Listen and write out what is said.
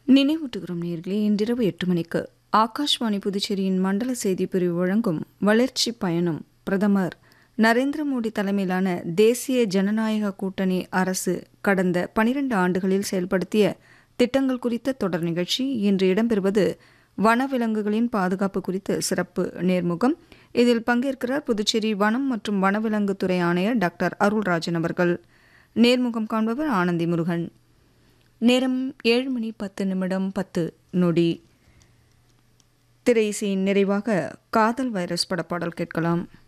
நினைவூட்டுகிறோம் நேர்களே இன்றிரவு எட்டு மணிக்கு ஆகாஷ்வாணி புதுச்சேரியின் மண்டல செய்தி பிரிவு வழங்கும் வளர்ச்சி பயணம் பிரதமர் நரேந்திர மோடி தலைமையிலான தேசிய ஜனநாயக கூட்டணி அரசு கடந்த பனிரெண்டு ஆண்டுகளில் செயல்படுத்திய திட்டங்கள் குறித்த தொடர் நிகழ்ச்சி இன்று இடம்பெறுவது வனவிலங்குகளின் பாதுகாப்பு குறித்து சிறப்பு நேர்முகம் இதில் பங்கேற்கிறார் புதுச்சேரி வனம் மற்றும் வனவிலங்குத்துறை ஆணையர் டாக்டர் அருள்ராஜன் அவர்கள் நேர்முகம் காண்பவர் ஆனந்தி முருகன் நேரம் ஏழு மணி பத்து நிமிடம் பத்து நொடி திரையிசையின் நிறைவாக காதல் வைரஸ் படப்பாடல் கேட்கலாம்